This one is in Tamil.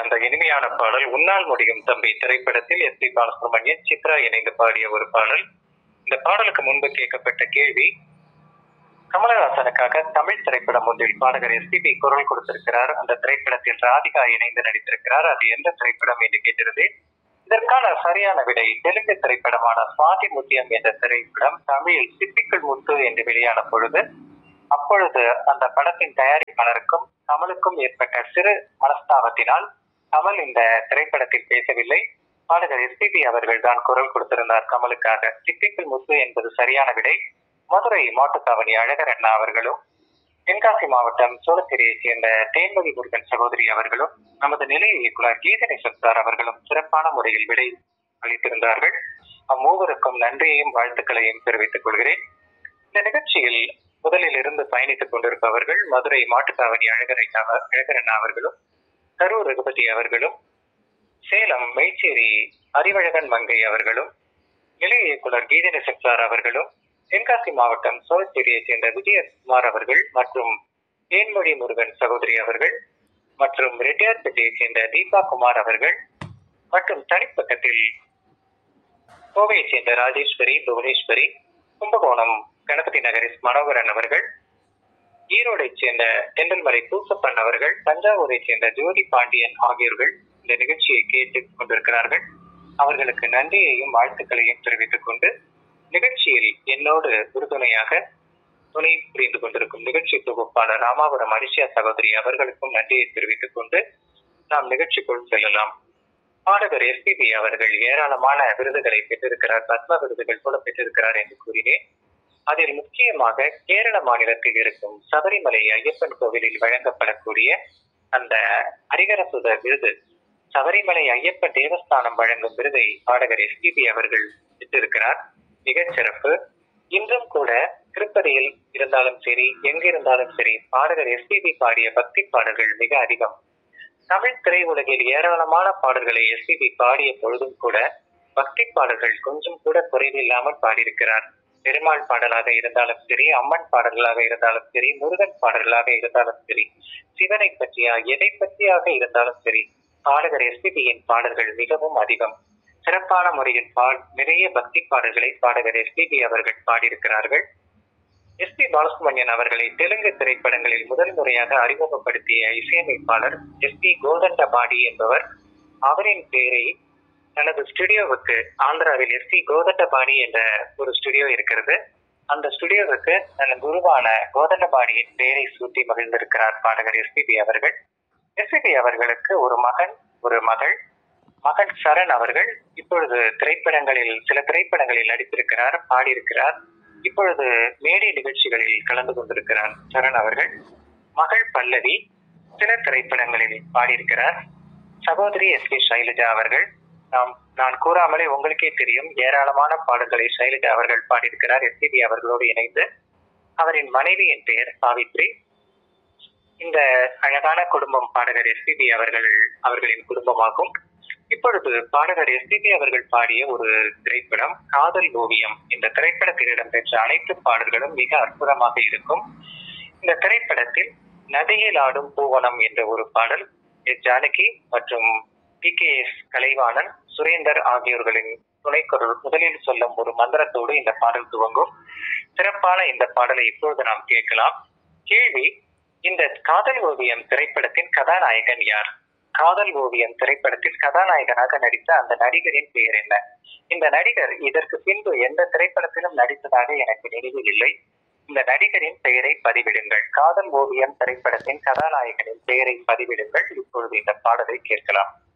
அந்த இனிமையான பாடல் உன்னால் முடியும் தம்பி திரைப்படத்தில் எஸ் பி பாலசுப்ரமணியன் சித்ரா இணைந்து பாடிய ஒரு பாடல் இந்த பாடலுக்கு முன்பு கேட்கப்பட்ட கேள்வி கமலஹாசனுக்காக தமிழ் திரைப்படம் ஒன்றில் பாடகர் எஸ்பிபி குரல் கொடுத்திருக்கிறார் அந்த திரைப்படத்தில் ராதிகா இணைந்து நடித்திருக்கிறார் அது எந்த திரைப்படம் என்று கேட்டிருந்தேன் இதற்கான சரியான விடை தெலுங்கு திரைப்படமான சுவாதி முத்தியம் என்ற திரைப்படம் தமிழில் சிப்பிக்குள் முத்து என்று வெளியான பொழுது அப்பொழுது அந்த படத்தின் தயாரிப்பாளருக்கும் கமலுக்கும் ஏற்பட்ட சிறு மனஸ்தாபத்தினால் கமல் இந்த திரைப்படத்தில் பேசவில்லை பாடகர் எஸ்பிபி அவர்கள் தான் குரல் கொடுத்திருந்தார் கமலுக்காக சிப்பிக்குள் முத்து என்பது சரியான விடை மதுரை மாட்டுத்தாவணி அழகர் அண்ணா அவர்களும் தென்காசி மாவட்டம் சோழத்திரையைச் சேர்ந்த தேன்மொழி முருகன் சகோதரி அவர்களும் நமது நிலைய இயக்குனர் கீதனை சத்தார் அவர்களும் சிறப்பான முறையில் விடை அளித்திருந்தார்கள் அம்மூவருக்கும் நன்றியையும் வாழ்த்துக்களையும் தெரிவித்துக் கொள்கிறேன் இந்த நிகழ்ச்சியில் முதலில் இருந்து பயணித்துக் கொண்டிருப்பவர்கள் மதுரை மாட்டுத்தாவணி அழகரை அழகரண்ணா அவர்களும் கரூர் ரகுபதி அவர்களும் சேலம் மெய்ச்சேரி அறிவழகன் மங்கை அவர்களும் நிலைய இயக்குனர் கீதனை சத்தார் அவர்களும் தென்காசி மாவட்டம் சோழச்சேரியைச் சேர்ந்த விஜயகுமார் அவர்கள் மற்றும் தேன்மொழி முருகன் சகோதரி அவர்கள் மற்றும் ரெட்டியார்பேட்டையைச் சேர்ந்த தீபா குமார் அவர்கள் மற்றும் தனிப்பக்கத்தில் கோவையைச் சேர்ந்த ராஜேஸ்வரி புவனேஸ்வரி கும்பகோணம் கணபதி நகரில் மனோகரன் அவர்கள் ஈரோடைச் சேர்ந்த தெண்டல்மலை பூசப்பன் அவர்கள் தஞ்சாவூரைச் சேர்ந்த ஜோதி பாண்டியன் ஆகியோர்கள் இந்த நிகழ்ச்சியை கேட்டுக் கொண்டிருக்கிறார்கள் அவர்களுக்கு நன்றியையும் வாழ்த்துக்களையும் தெரிவித்துக் கொண்டு நிகழ்ச்சியில் என்னோடு உறுதுணையாக துணை புரிந்து கொண்டிருக்கும் நிகழ்ச்சி தொகுப்பாளர் ராமாபுரம் அரிசியா சகோதரி அவர்களுக்கும் நன்றியை தெரிவித்துக் கொண்டு நாம் நிகழ்ச்சிக்குள் செல்லலாம் பாடகர் எஸ்பிபி அவர்கள் ஏராளமான விருதுகளை பெற்றிருக்கிறார் பத்ம விருதுகள் கூட பெற்றிருக்கிறார் என்று கூறினேன் அதில் முக்கியமாக கேரள மாநிலத்தில் இருக்கும் சபரிமலை ஐயப்பன் கோவிலில் வழங்கப்படக்கூடிய அந்த ஹரிகரசுத விருது சபரிமலை ஐயப்ப தேவஸ்தானம் வழங்கும் விருதை பாடகர் எஸ்பிபி அவர்கள் பெற்றிருக்கிறார் மிகச் சிறப்பு இன்றும் கூட திருப்பதியில் இருந்தாலும் சரி எங்க இருந்தாலும் சரி பாடகர் எஸ்பிபி பாடிய பக்தி பாடல்கள் மிக அதிகம் தமிழ் திரையுலகில் ஏராளமான பாடல்களை எஸ்பிபி பாடிய பொழுதும் கூட பக்தி பாடல்கள் கொஞ்சம் கூட குறைவில்லாமல் பாடியிருக்கிறார் பெருமாள் பாடலாக இருந்தாலும் சரி அம்மன் பாடல்களாக இருந்தாலும் சரி முருகன் பாடல்களாக இருந்தாலும் சரி சிவனை பற்றியா எதை பற்றியாக இருந்தாலும் சரி பாடகர் எஸ்பிபியின் பாடல்கள் மிகவும் அதிகம் சிறப்பான முறையில் பால் நிறைய பக்தி பாடல்களை பாடகர் எஸ்பிபி அவர்கள் பாடியிருக்கிறார்கள் எஸ் பி பாலசுப்ரமணியன் அவர்களை தெலுங்கு திரைப்படங்களில் முதல் முறையாக அறிமுகப்படுத்திய இசையமைப்பாளர் எஸ் பி கோதண்டபாடி என்பவர் அவரின் பெயரை தனது ஸ்டுடியோவுக்கு ஆந்திராவில் எஸ் பி கோதண்டபாடி என்ற ஒரு ஸ்டுடியோ இருக்கிறது அந்த ஸ்டுடியோவுக்கு தன் குருவான கோதண்டபாடியின் பெயரை சூட்டி மகிழ்ந்திருக்கிறார் பாடகர் எஸ்பிபி அவர்கள் எஸ்பிபி அவர்களுக்கு ஒரு மகன் ஒரு மகள் மகன் சரண் அவர்கள் இப்பொழுது திரைப்படங்களில் சில திரைப்படங்களில் நடித்திருக்கிறார் பாடியிருக்கிறார் இப்பொழுது மேடை நிகழ்ச்சிகளில் கலந்து கொண்டிருக்கிறார் சரண் அவர்கள் மகள் பல்லவி சில திரைப்படங்களில் பாடியிருக்கிறார் சகோதரி எஸ் கே சைலஜா அவர்கள் நாம் நான் கூறாமலே உங்களுக்கே தெரியும் ஏராளமான பாடல்களை சைலஜா அவர்கள் பாடியிருக்கிறார் எஸ்பிபி அவர்களோடு இணைந்து அவரின் மனைவியின் பெயர் சாவித்ரி இந்த அழகான குடும்பம் பாடகர் எஸ்பிபி அவர்கள் அவர்களின் குடும்பமாகும் இப்பொழுது பாடகர் எஸ்பிபி அவர்கள் பாடிய ஒரு திரைப்படம் காதல் ஓவியம் இந்த திரைப்படத்தில் இடம்பெற்ற அனைத்து பாடல்களும் மிக அற்புதமாக இருக்கும் இந்த திரைப்படத்தில் நதியில் ஆடும் பூவனம் என்ற ஒரு பாடல் எஸ் ஜானகி மற்றும் P K S Kalaivanan Surendar ஆகியோர்களின் துணைக்குரல் முதலில் சொல்லும் ஒரு மந்திரத்தோடு இந்த பாடல் துவங்கும் சிறப்பான இந்த பாடலை இப்பொழுது நாம் கேட்கலாம் கேள்வி இந்த காதல் ஓவியம் திரைப்படத்தின் கதாநாயகன் யார் காதல் ஓவியம் திரைப்படத்தில் கதாநாயகனாக நடித்த அந்த நடிகரின் பெயர் என்ன இந்த நடிகர் இதற்கு பின்பு எந்த திரைப்படத்திலும் நடித்ததாக எனக்கு நினைவில் இல்லை இந்த நடிகரின் பெயரை பதிவிடுங்கள் காதல் ஓவியம் திரைப்படத்தின் கதாநாயகனின் பெயரை பதிவிடுங்கள் இப்பொழுது இந்த பாடலை கேட்கலாம்